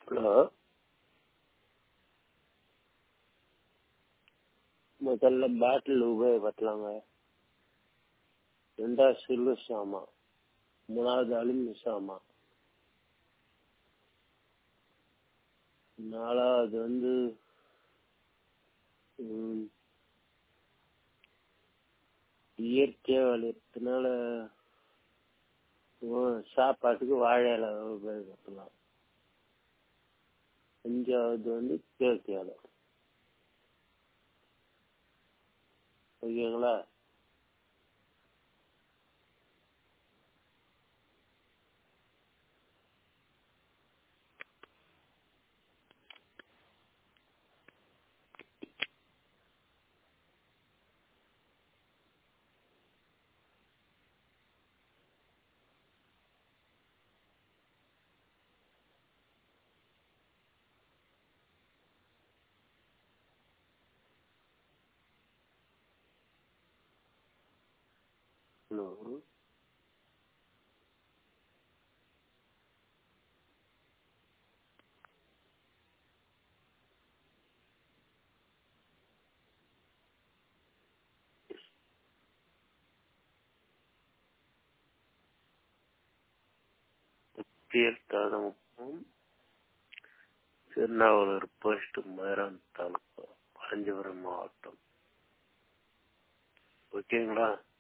hello முதல்ல பாட்டில் உபயோகப்படுத்தலாங்க ரெண்டாவது silver சாமான் மூணாவது அலுமினிய சாமான் நாலாவது வந்து ம், இயற்கையாக விளையறதுனால ம், சாப்பாட்டுக்கு வாழை இலை உபயோகப்படுத்தலாம் அஞ்சாவது வந்து தேக்கு இலை ஓகேங்களா ஹலோ தீர்த்தாதமும் திருநாவலூர் போஸ்ட் மதுரான் தாலுகா காஞ்சிபுரம் மாவட்டம் ஓகேங்களா